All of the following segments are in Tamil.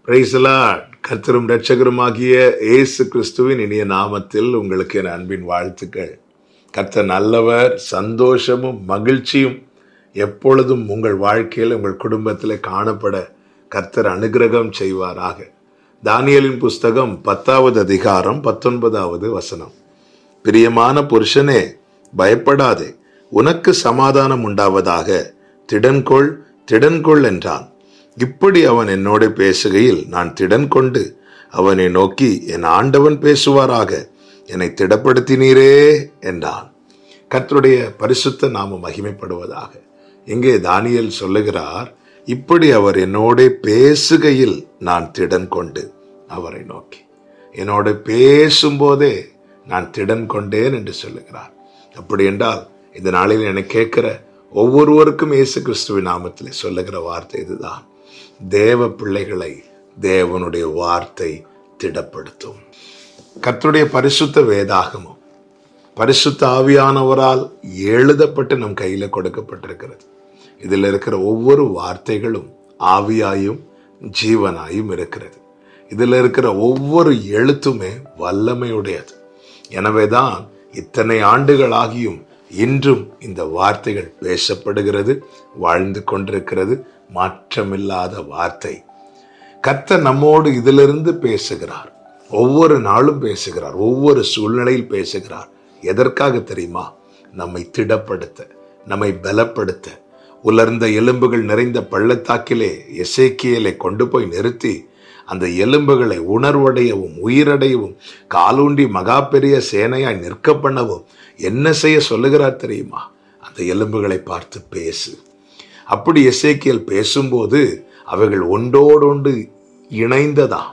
பிரைசலா கர்த்தரும் இரட்சகருமாகிய இயேசு கிறிஸ்துவின் இனிய நாமத்தில் உங்களுக்கு என் அன்பின் வாழ்த்துக்கள் கர்த்தர் நல்லவர் சந்தோஷமும் மகிழ்ச்சியும் எப்பொழுதும் உங்கள் வாழ்க்கையில் உங்கள் குடும்பத்தில் காணப்பட கர்த்தர் அனுகிரகம் செய்வாராக தானியலின் புஸ்தகம் பத்தாவது அதிகாரம் பத்தொன்பதாவது வசனம் பிரியமான புருஷனே பயப்படாதே உனக்கு சமாதானம் உண்டாவதாக திடன்கொள் திடன்கொள் என்றான் இப்படி அவன் என்னோடு பேசுகையில் நான் திடன் கொண்டு அவனை நோக்கி என் ஆண்டவன் பேசுவாராக என்னை திடப்படுத்தினீரே என்றான் கர்த்தருடைய பரிசுத்த நாம மகிமைப்படுவதாக இங்கே தானியல் சொல்லுகிறார் இப்படி அவர் என்னோட பேசுகையில் நான் திடன் கொண்டு அவரை நோக்கி என்னோட பேசும்போதே நான் திடன் கொண்டேன் என்று சொல்லுகிறார் அப்படி என்றால் இந்த நாளில் என்னை கேட்கிற ஒவ்வொருவருக்கும் இயேசு கிறிஸ்துவின் நாமத்தில் சொல்லுகிற வார்த்தை இதுதான் தேவ பிள்ளைகளை தேவனுடைய வார்த்தை திடப்படுத்தும் கர்த்தருடைய பரிசுத்த வேதாகமும் பரிசுத்த ஆவியானவரால் எழுதப்பட்டு நம் கையில கொடுக்கப்பட்டிருக்கிறது இதில் இருக்கிற ஒவ்வொரு வார்த்தைகளும் ஆவியாயும் ஜீவனாயும் இருக்கிறது இதில் இருக்கிற ஒவ்வொரு எழுத்துமே வல்லமையுடையது எனவேதான் இத்தனை ஆண்டுகளாகியும் இன்றும் இந்த வார்த்தைகள் பேசப்படுகிறது வாழ்ந்து கொண்டிருக்கிறது மாற்றமில்லாத வார்த்தை கர்த்தர் நம்மோடு இதிலிருந்து பேசுகிறார் ஒவ்வொரு நாளும் பேசுகிறார் ஒவ்வொரு சூழ்நிலையில் பேசுகிறார் எதற்காக தெரியுமா நம்மை திடப்படுத்த நம்மை பலப்படுத்த உலர்ந்த எலும்புகள் நிறைந்த பள்ளத்தாக்கிலே எசேக்கியலை கொண்டு போய் நிறுத்தி அந்த எலும்புகளை உணர்வடையவும் உயிரடையவும் காலூண்டி மகா பெரிய சேனையாய் நிற்க பண்ணவும் என்ன செய்ய சொல்லுகிறார் தெரியுமா அந்த எலும்புகளை பார்த்து பேசு அப்படி எசேக்கியல் பேசும்போது அவைகள் ஒன்றோடொன்று இணைந்ததா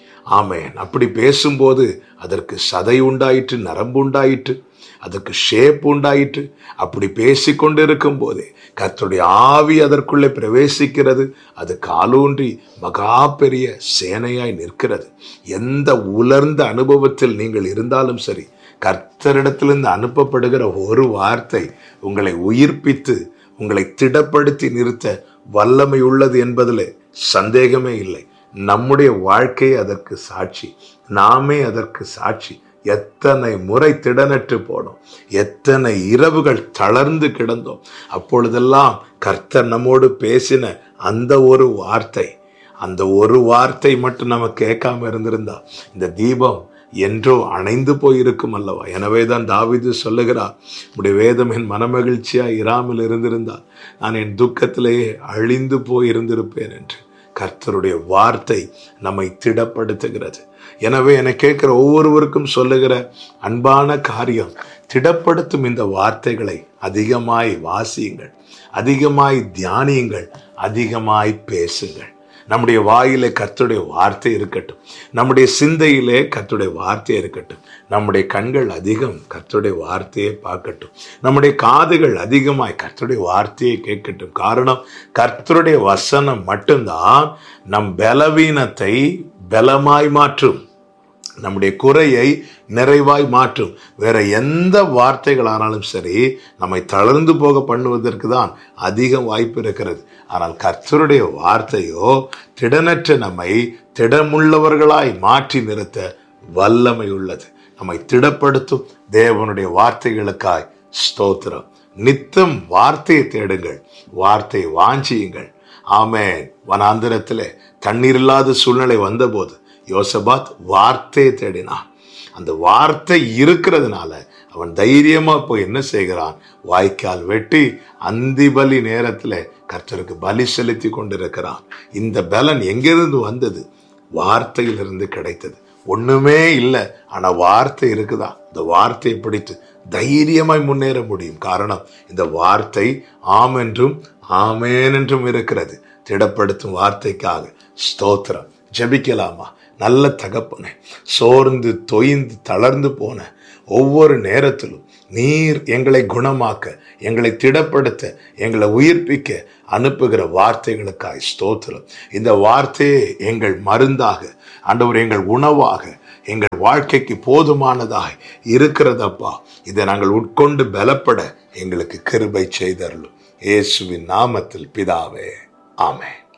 ஆமேன் அப்படி பேசும்போது அதற்கு சதை உண்டாயிற்று நரம்பு உண்டாயிற்று அதற்கு ஷேப் உண்டாயிற்று அப்படி பேசி கொண்டிருக்கும் போதே கர்த்தருடைய ஆவி அதற்குள்ளே பிரவேசிக்கிறது அது காலூன்றி மகா பெரிய சேனையாய் நிற்கிறது எந்த உலர்ந்த அனுபவத்தில் நீங்கள் இருந்தாலும் சரி கர்த்தரிடத்திலிருந்து அனுப்பப்படுகிற ஒரு வார்த்தை உங்களை உயிர்ப்பித்து உங்களை திடப்படுத்தி நிறுத்த வல்லமை உள்ளது என்பதில் சந்தேகமே இல்லை நம்முடைய வாழ்க்கை அதற்கு சாட்சி நாமே அதற்கு சாட்சி எத்தனை முறை திடனற்று போனோம் எத்தனை இரவுகள் தளர்ந்து கிடந்தோம் அப்பொழுதெல்லாம் கர்த்தர் நம்மோடு பேசின அந்த ஒரு வார்த்தை அந்த ஒரு வார்த்தை மட்டும் நம்ம கேட்காம இருந்திருந்தா இந்த தீபம் என்றோ அணைந்து போயிருக்கும் அல்லவா எனவேதான் தாவிது சொல்லுகிறார் உடைய வேதம் என் மனமகிழ்ச்சியா இராமல் இருந்திருந்தால் நான் என் துக்கத்திலேயே அழிந்து போய் இருந்திருப்பேன் என்று கர்த்தருடைய வார்த்தை நம்மை திடப்படுத்துகிறது எனவே என கேட்கிற ஒவ்வொருவருக்கும் சொல்லுகிற அன்பான காரியம் திடப்படுத்தும் இந்த வார்த்தைகளை அதிகமாய் வாசியுங்கள் அதிகமாய் தியானியுங்கள் அதிகமாய் பேசுங்கள் நம்முடைய வாயிலே கர்த்தருடைய வார்த்தை இருக்கட்டும் நம்முடைய சிந்தையிலே கர்த்தருடைய வார்த்தை இருக்கட்டும் நம்முடைய கண்கள் அதிகம் கர்த்தருடைய வார்த்தையை பார்க்கட்டும் நம்முடைய காதுகள் அதிகமாய் கர்த்தருடைய வார்த்தையை கேட்கட்டும் காரணம் கர்த்தருடைய வசனம் மட்டும்தான் நம் பலவீனத்தை பலமாய் மாற்றும் நம்முடைய குறையை நிறைவாய் மாற்றும் வேற எந்த வார்த்தைகள் ஆனாலும் சரி நம்மை தளர்ந்து போக பண்ணுவதற்கு தான் அதிக வாய்ப்பு இருக்கிறது ஆனால் கர்த்தருடைய வார்த்தையோ திடனற்ற நம்மை திடமுள்ளவர்களாய் மாற்றி நிறுத்த வல்லமை உள்ளது நம்மை திடப்படுத்தும் தேவனுடைய வார்த்தைகளுக்காய் ஸ்தோத்திரம் நித்தம் வார்த்தையை தேடுங்கள் வார்த்தை வாஞ்சியுங்கள் ஆமேன் வனாந்திரத்திலே தண்ணீர் இல்லாத சூழ்நிலை வந்தபோது யோசபாத் வார்த்தையை தேடினான் அந்த வார்த்தை இருக்கிறதுனால அவன் தைரியமா போய் என்ன செய்கிறான் வாய்க்கால் வெட்டி அந்தி பலி நேரத்துல கர்த்தருக்கு பலி செலுத்தி கொண்டிருக்கிறான் இந்த பலன் எங்கிருந்து வந்தது வார்த்தையிலிருந்து கிடைத்தது ஒண்ணுமே இல்லை ஆனா வார்த்தை இருக்குதா இந்த வார்த்தையை பிடித்து தைரியமாய் முன்னேற முடியும் காரணம் இந்த வார்த்தை ஆம் என்றும் ஆமேன் என்றும் இருக்கிறது திடப்படுத்தும் வார்த்தைக்காக ஸ்தோத்திரம் ஜெபிக்கலாமா நல்ல தகப்பனே சோர்ந்து தொய்ந்து தளர்ந்து போன ஒவ்வொரு நேரத்திலும் நீர் எங்களை குணமாக்க எங்களை திடப்படுத்த எங்களை உயிர்ப்பிக்க அனுப்புகிற வார்த்தைகளுக்காய் ஸ்தோத்திரம் இந்த வார்த்தையே எங்கள் மருந்தாக ஆண்டவர் எங்கள் உணவாக எங்கள் வாழ்க்கைக்கு போதுமானதாய் இருக்கிறதப்பா இதை நாங்கள் உட்கொண்டு பலப்பட எங்களுக்கு கிருபை செய்தருளும் இயேசுவின் நாமத்தில் பிதாவே ஆமென்